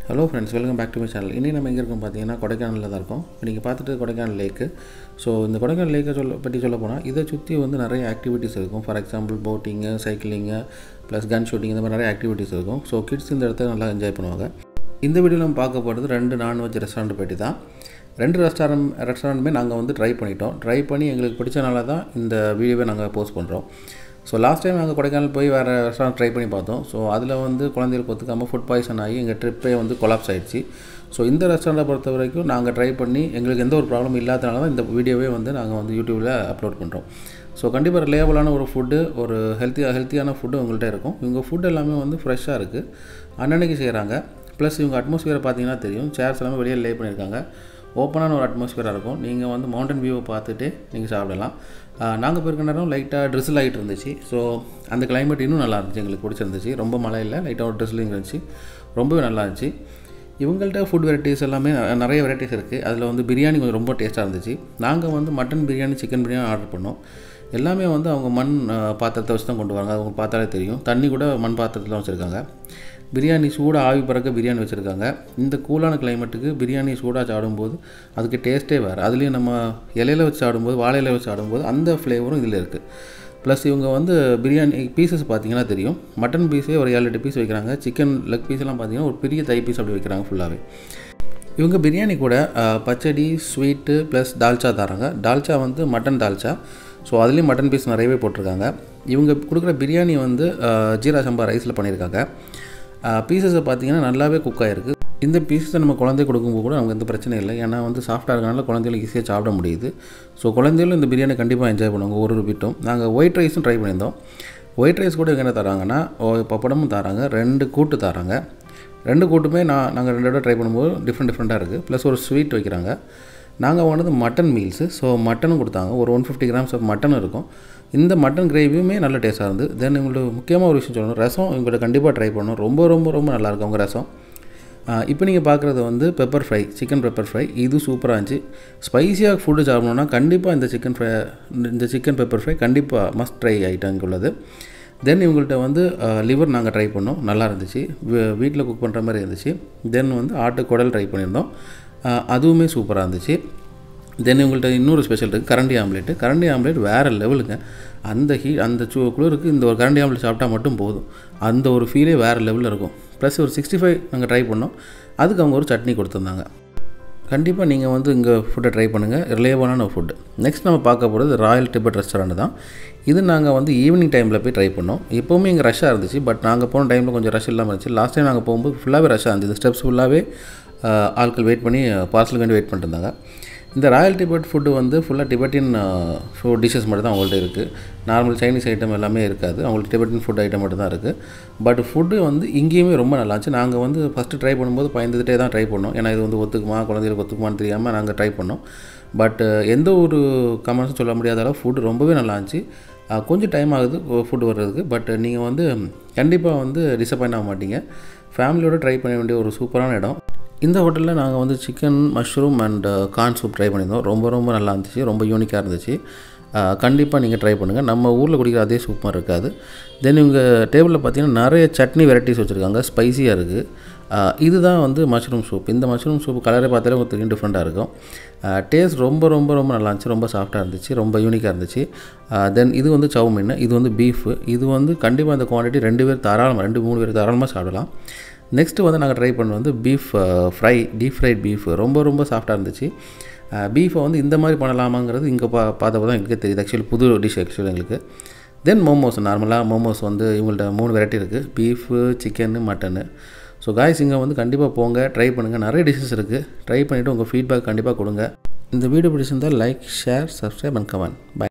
hello friends welcome back to my channel இனி நம்ம எங்கே இருக்கோம் பார்த்தீங்கன்னா கொடைக்கானலில் தான் இருக்கோம் இப்போ நீங்கள் பார்த்துட்டு கொடைக்கானல் லேக்கு ஸோ இந்த கொடைக்கானல் லேக்கை சொல்ல பற்றி சொல்ல போனால் இதை சுற்றி வந்து நிறைய ஆக்டிவிட்டீஸ் இருக்கும் for example boating cycling plus gun shooting இந்த மாதிரி நிறைய ஆக்டிவிட்டீஸ் இருக்கும் ஸோ கிட்ஸ் இந்த இடத்த நல்லா என்ஜாய் பண்ணுவாங்க இந்த வீடியோவில் நம்ம பார்க்க போகிறது ரெண்டு நான்வெஜ் ரெஸ்டாரண்ட் பற்றி தான் ரெண்டு ரெஸ்டாரண்ட் ரெஸ்டாரண்ட்டுமே நாங்கள் வந்து ட்ரை பண்ணிட்டோம் ட்ரை பண்ணி எங்களுக்கு பிடிச்சனால தான் இந்த வீடியோவை நாங்கள் போஸ்ட் பண்ணுறோம் ஸோ லாஸ்ட் டைம் நாங்கள் கொடைக்கானல் போய் வேறு ரெஸ்டாரண்ட் ட்ரை பண்ணி பார்த்தோம் ஸோ அதில் வந்து குழந்தைகளுக்கு ஒத்துக்காமல் ஃபுட் பாய்சன் ஆகி எங்கள் ட்ரிப்பே வந்து கொலாப்ஸ் ஆகிடுச்சு ஸோ இந்த ரெஸ்டாரண்ட்டை பொறுத்த வரைக்கும் நாங்கள் ட்ரை பண்ணி எங்களுக்கு எந்த ஒரு ப்ராப்ளம் இல்லாதனால தான் இந்த வீடியோவே வந்து நாங்கள் வந்து யூடியூப்பில் அப்லோட் பண்ணுறோம் ஸோ கண்டிப்பாக ரிலேபிளான ஒரு ஃபுட்டு ஒரு ஹெல்த்தியாக ஹெல்த்தியான ஃபுட்டு உங்கள்கிட்ட இருக்கும் இவங்க ஃபுட் எல்லாமே வந்து ஃப்ரெஷ்ஷாக இருக்குது அன்னன்னைக்கு செய்கிறாங்க ப்ளஸ் இவங்க அட்மாஸ்பியரை பார்த்தீங்கன்னா தெரியும் சேர்ஸ் எல்லாமே வெளியே லே பண்ணியிருக்காங்க ஓப்பனான ஒரு அட்மாஸ்பியராக இருக்கும் நீங்கள் வந்து மவுண்டன் வியூவை பார்த்துட்டு நீங்கள் சாப்பிடலாம் நாங்கள் போயிருக்க நேரம் லைட்டாக ட்ரிசில் ஆகிட்டு இருந்துச்சு ஸோ அந்த கிளைமேட் இன்னும் நல்லா இருந்துச்சு எங்களுக்கு பிடிச்சிருந்துச்சு ரொம்ப மழை இல்லை லைட்டாக ஒரு ட்ரிஸ்லிங் இருந்துச்சு ரொம்பவே நல்லா இருந்துச்சு இவங்கள்ட்ட ஃபுட் வெரைட்டிஸ் எல்லாமே நிறைய வெரைட்டிஸ் இருக்குது அதில் வந்து பிரியாணி கொஞ்சம் ரொம்ப டேஸ்ட்டாக இருந்துச்சு நாங்கள் வந்து mutton biryani chicken biryani order பண்ணோம் எல்லாமே வந்து அவங்க மண் பாத்திரத்தை வச்சு தான் கொண்டு வராங்க அவங்க பார்த்தாலே தெரியும் தண்ணி கூட மண் பாத்திரத்தில் வச்சுருக்காங்க பிரியாணி சூடாக ஆவி பறக்க பிரியாணி வச்சுருக்காங்க இந்த கூலான கிளைமேட்டுக்கு பிரியாணி சூடாக சாப்பிடும்போது அதுக்கு டேஸ்ட்டே வேறு அதுலேயும் நம்ம இலையில வச்சு சாப்பிடும்போது வாழை இலையில வச்சு சாப்பிடும்போது அந்த ஃப்ளேவரும் இதில் இருக்குது ப்ளஸ் இவங்க வந்து பிரியாணி பீசஸ் பார்த்தீங்கன்னா தெரியும் மட்டன் பீஸே ஒரு ஏழு எட்டு பீஸ் வைக்கிறாங்க சிக்கன் லெக் பீஸ்லாம் பார்த்தீங்கன்னா ஒரு பெரிய தை பீஸ் அப்படி வைக்கிறாங்க ஃபுல்லாகவே இவங்க பிரியாணி கூட பச்சடி ஸ்வீட்டு ப்ளஸ் தால்ச்சா தராங்க தால்ச்சா வந்து மட்டன் தால்ச்சா ஸோ அதுலேயும் மட்டன் பீஸ் நிறையவே போட்டிருக்காங்க இவங்க கொடுக்குற பிரியாணி வந்து ஜீரா சம்பா ரைஸில் பண்ணியிருக்காங்க பீசஸை பார்த்தீங்கன்னா நல்லாவே குக் ஆகிருக்கு இந்த பீஸஸை நம்ம குழந்தை கொடுக்கும்போது கூட நமக்கு எந்த பிரச்சனை இல்லை ஏன்னா வந்து சாஃப்டாக இருக்கனால குழந்தைகளுக்கு ஈஸியாக சாப்பிட முடியுது ஸோ குழந்தைகளும் இந்த பிரியாணி கண்டிப்பாக என்ஜாய் பண்ணுவாங்க ஒரு ஒரு பிட்டும் நாங்கள் ஒயிட் ரைஸும் ட்ரை பண்ணியிருந்தோம் ஒயிட் ரைஸ் கூட என்ன தராங்கன்னா பப்படமும் தராங்க ரெண்டு கூட்டு தராங்க ரெண்டு கூட்டுமே நான் நாங்கள் ரெண்டு தடவை ட்ரை பண்ணும்போது டிஃப்ரெண்ட் டிஃப்ரெண்ட்டாக இருக்குது ப்ளஸ் ஒரு ஸ்வீட் வைக்கிறாங்க நாங்கள் வாங்கினது மட்டன் மீல்ஸு ஸோ மட்டனும் கொடுத்தாங்க ஒரு one fifty grams of mutton இருக்கும் இந்த மட்டன் கிரேவியுமே நல்ல டேஸ்ட்டாக இருந்து தென் இவங்களுக்கு முக்கியமாக ஒரு விஷயம் சொல்லணும் ரசம் இவங்கள்ட்ட கண்டிப்பாக ட்ரை பண்ணணும் ரொம்ப ரொம்ப ரொம்ப நல்லாயிருக்கும் அவங்க ரசம் இப்போ நீங்கள் பார்க்குறது வந்து pepper fry chicken pepper fry இது சூப்பராக இருந்துச்சு ஸ்பைஸியாக ஃபுட்டு சாப்பிடணுன்னா கண்டிப்பாக இந்த சிக்கன் ஃப்ரை இந்த சிக்கன் பெப்பர் ஃப்ரை கண்டிப்பாக மஸ்ட் ட்ரை ஐட்டம் உள்ளது தென் இவங்கள்ட்ட வந்து லிவர் நாங்கள் ட்ரை பண்ணோம் நல்லா இருந்துச்சு வீட்டில் குக் பண்ணுற மாதிரி இருந்துச்சு தென் வந்து ஆட்டு குடல் ட்ரை பண்ணியிருந்தோம் அதுவுமே சூப்பராக இருந்துச்சு தென் இவங்கள்ட்ட இன்னொரு ஸ்பெஷல் இருக்குது கரண்டி ஆம்லேட்டு கரண்டி ஆம்லேட் வேறு லெவலுங்க அந்த ஹீ அந்த சூ குளிருக்கு இந்த ஒரு கரண்டி ஆம்லேட் சாப்பிட்டா மட்டும் போதும் அந்த ஒரு ஃபீலே வேறு லெவலில் இருக்கும் ப்ளஸ் ஒரு சிக்ஸ்டி ஃபைவ் நாங்கள் ட்ரை பண்ணோம் அதுக்கு அவங்க ஒரு சட்னி கொடுத்துருந்தாங்க கண்டிப்பாக நீங்கள் வந்து இங்கே ஃபுட்டை ட்ரை பண்ணுங்கள் ரிலேபிளான ஃபுட்டு நெக்ஸ்ட் நம்ம பார்க்க போகிறது ராயல் டிபெட் ரெஸ்டாரண்ட் தான் இது நாங்கள் வந்து ஈவினிங் டைமில் போய் ட்ரை பண்ணோம் எப்போவுமே இங்கே ரஷ்ஷாக இருந்துச்சு பட் நாங்கள் போன டைமில் கொஞ்சம் ரஷ் இல்லாமல் இருந்துச்சு லாஸ்ட் டைம் நாங்கள் போகும்போது ஃபுல்லாகவே ரஷ்ஷாக இருந்துச்சு இந்த ஸ்டெப்ஸ் ஃபுல்லாகவே ஆட்கள் வெயிட் பண்ணி பார்சலுக்கு வேண்டி வெயிட் பண்ணிட்டு இருந்தாங்க இந்த ராயல் டிபெட் ஃபுட்டு வந்து ஃபுல்லாக டிபெட்டின் ஃபுட் டிஷ்ஷஸ் மட்டும் தான் அவங்கள்ட்ட இருக்குது நார்மல் சைனீஸ் ஐட்டம் எல்லாமே இருக்காது அவங்களுக்கு டிபெட்டின் ஃபுட் ஐட்டம் மட்டும் தான் இருக்குது பட் ஃபுட்டு வந்து இங்கேயுமே ரொம்ப நல்லா இருந்துச்சு நாங்கள் வந்து ஃபஸ்ட்டு ட்ரை பண்ணும்போது பயந்துகிட்டே தான் ட்ரை பண்ணோம் ஏன்னா இது வந்து ஒத்துக்குமா குழந்தைகளுக்கு ஒத்துக்குமான்னு தெரியாமல் நாங்கள் ட்ரை பண்ணோம் பட் எந்த ஒரு கமெண்ட்ஸும் சொல்ல முடியாத அளவு ஃபுட்டு ரொம்பவே நல்லா இருந்துச்சு கொஞ்சம் டைம் ஆகுது ஃபுட்டு வர்றதுக்கு பட் நீங்கள் வந்து கண்டிப்பாக வந்து டிசப்பாயிண்ட் ஆக மாட்டீங்க ஃபேமிலியோடு ட்ரை பண்ண வேண்டிய ஒரு சூப்பரான இடம் இந்த ஹோட்டலில் நாங்கள் வந்து chicken mushroom and corn soup try பண்ணியிருந்தோம் ரொம்ப ரொம்ப நல்லா இருந்துச்சு ரொம்ப யூனிக்காக இருந்துச்சு கண்டிப்பாக நீங்கள் ட்ரை பண்ணுங்கள் நம்ம ஊரில் குடிக்கிற அதே சூப் மாதிரி இருக்காது தென் இவங்க டேபிளில் பார்த்தீங்கன்னா நிறைய சட்னி வெரைட்டிஸ் வச்சுருக்காங்க ஸ்பைஸியாக இருக்குது இதுதான் வந்து மஷ்ரூம் சூப் இந்த மஷ்ரூம் சூப் கலரை பார்த்தாலே உங்களுக்கு தெரியும் டிஃப்ரெண்ட்டாக இருக்கும் டேஸ்ட் ரொம்ப ரொம்ப ரொம்ப நல்லா இருந்துச்சு ரொம்ப சாஃப்டாக இருந்துச்சு ரொம்ப யூனிக்காக இருந்துச்சு தென் இது வந்து சவுமின் இது வந்து பீஃபு இது வந்து கண்டிப்பாக இந்த குவான்டிட்டி ரெண்டு பேர் தாராளமாக ரெண்டு மூணு பேர் தாராளமாக சாப்பிடலாம் நெக்ஸ்ட்டு வந்து நாங்கள் ட்ரை பண்ண வந்து beef fry deep fried beef ரொம்ப ரொம்ப சாஃப்டாக இருந்துச்சு பீஃபை வந்து இந்த மாதிரி பண்ணலாமாங்கிறது இங்கே பா பார்த்தப்போ தான் எங்களுக்கு தெரியுது ஆக்சுவலி புது டிஷ் ஆக்சுவலி எங்களுக்கு தென் மோமோஸ் நார்மலாக மோமோஸ் வந்து இவங்கள்ட்ட மூணு வெரைட்டி இருக்குது beef chicken mutton so guys இங்கே வந்து கண்டிப்பாக போங்க ட்ரை பண்ணுங்கள் நிறைய டிஷ்ஷஸ் இருக்குது ட்ரை பண்ணிவிட்டு உங்கள் ஃபீட்பேக் கண்டிப்பாக கொடுங்க இந்த வீடியோ பிடிச்சிருந்தால் like share subscribe and comment by